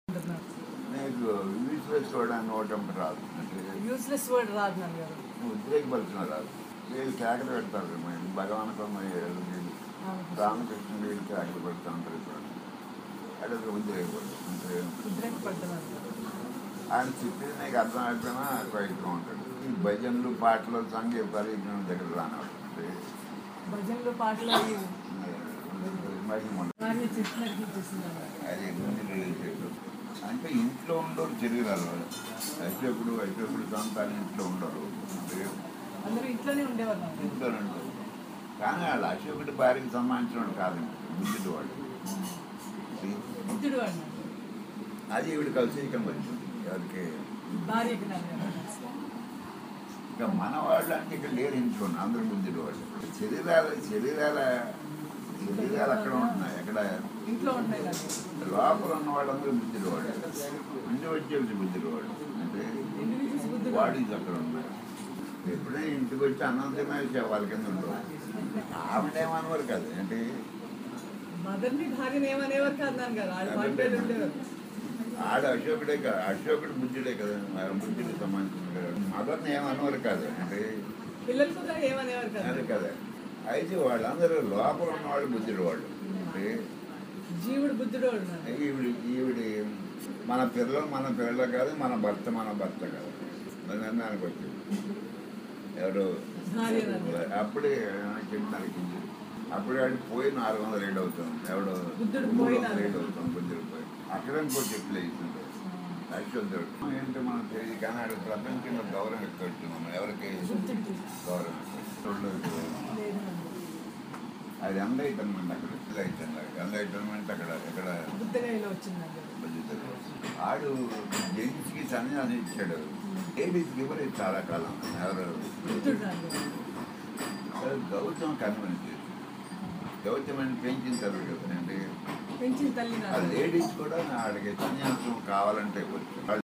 నీకు యూస్లెస్ చూడడానికి ఒకటి ఒకటి రాదు అంటే యూస్లెస్ వర్డ్ రాదు నాన్నగారు నువ్వు ఉద్రేకపరిచిన రాదు వీళ్ళు కేకలు పెడతారు మేము భగవాన్ వీళ్ళు రామకృష్ణ వీళ్ళు కేకలు పెడతా ఉంటారు ఇప్పుడు అది ఒక ఉద్రేకపడదు అంటే ఉద్రేకపడుతున్నారు ఆయన చెప్పేది నీకు అర్థం అయిపోయినా రైతుగా ఉంటాడు ఈ భజనలు పాటలు సంగీత పరిజ్ఞానం దగ్గర రానవాడు అంటే భజనలు పాటలు అవి మహిమ ఉండదు. వారిని చెప్పినట్టు చేస్తున్నారు అది ముందు రిలీజ్ అంటే ఇంట్లో ఉండరు శరీరాలు అశోకుడు అశోకుడు సంతానం ఇంట్లో ఉండరు అంటే అందరూ ఇంట్లోనే ఉండేవారు నాకు ఇంట్లో ఉండరు కానీ వాళ్ళు అశోకుడి భార్యకి సంబంధించిన వాడు కాదు బుద్ధుడు వాడు బుద్ధుడు వాడు అది ఈవిడ కలిసి ఇక వచ్చింది ఎవరికి భార్యకి నాన్నగారు ఇక మన వాళ్ళు అంటే ఇక్కడ లేరు ఇంట్లో అందరూ బుద్ధుడు వాళ్ళు శరీరాల శరీరాల శరీరాలు అక్కడ ఉంటున్నాయి ఎక్కడ ఇంట్లో ఉన్నాయి నాన్నగారు లోపల ఉన్న వాళ్ళందరూ బుద్ధుడు వాళ్ళు ఇంటి వచ్చేసి బుద్ధుడు వాళ్ళు అంటే ఇండివిజువల్స్ బుద్ధుడు బాడీస్ అక్కడ ఉన్నాయి ఎప్పుడైనా ఇంటికి వచ్చి అన్నం తినేసి వాళ్ళ కింద ఉండవు ఆవిడేమనేవారు కాదు అంటే మదర్ని భార్యని ఏమనేవారు కాదు నాన్నగారు వాళ్ళు పాటలు ఉండేవారు ఆడ అశోకుడే కాదు అశోకుడు బుద్ధుడే కదా ఆ బుద్ధుడికి సంబంధించిన కదా మదర్ని ఏమనేవారు కాదు అంటే పిల్లలు కూడా ఏమనేవారు కాదు అది కదా అయితే వాళ్ళందరూ లోపల ఉన్న వాళ్ళు బుద్ధుడు వాళ్ళు అంటే జీవుడు బుద్ధుడు వాడు నాన్న. ఈవిడి ఈవిడి మన పిల్లలు మన పిల్లలు కాదు మన భర్త మన భర్త కాదు దాని నిర్ణయానికి వచ్చింది ఎవరు భార్య నాన్న. అప్పుడే చెప్పినారు కింది అప్పుడే ఆడి పోయి నాలుగు వందల ఏడు అవుతాం ఎవడు బుద్ధుడు మూడు పోయి వందల ఏడు నాలుగు. అవుతాం బుద్ధుడు పోయి అక్కడ ఇంకో చెప్పులు వేసింది అశ్వద్ధుడు ఏంటో మనం తెలియదు కానీ ఆడు ప్రపంచంలో గౌరవం ఎక్కువ వచ్చింది ఎవరికి బుద్ధుడికి గౌరవం ఎక్కువ. చూడలేదు. లేదు నాన్న. అది ఎండైటన్మెంట్ అక్కడ ఎండైటన్మెంట్ ఎండైటన్మెంట్ అక్కడ ఎక్కడ బుద్ధగయలో వచ్చింది నాన్నగారు బుద్ధితో. ఆడు జెంట్స్కి సన్యాసం ఇచ్చాడు లేడీస్కి ఇవ్వలేదు చాలా కాలం ఎవరు బుద్ధుడు నాన్నగారు ఎవరు గౌతమ్ కన్వెన్స్ చేసి గౌతమని పెంచిన తర్వాత అంటే పెంచిన తల్లి ఆ నాన్నగారు లేడీస్ కూడా ఆడికి సన్యాసం కావాలంటే వచ్చు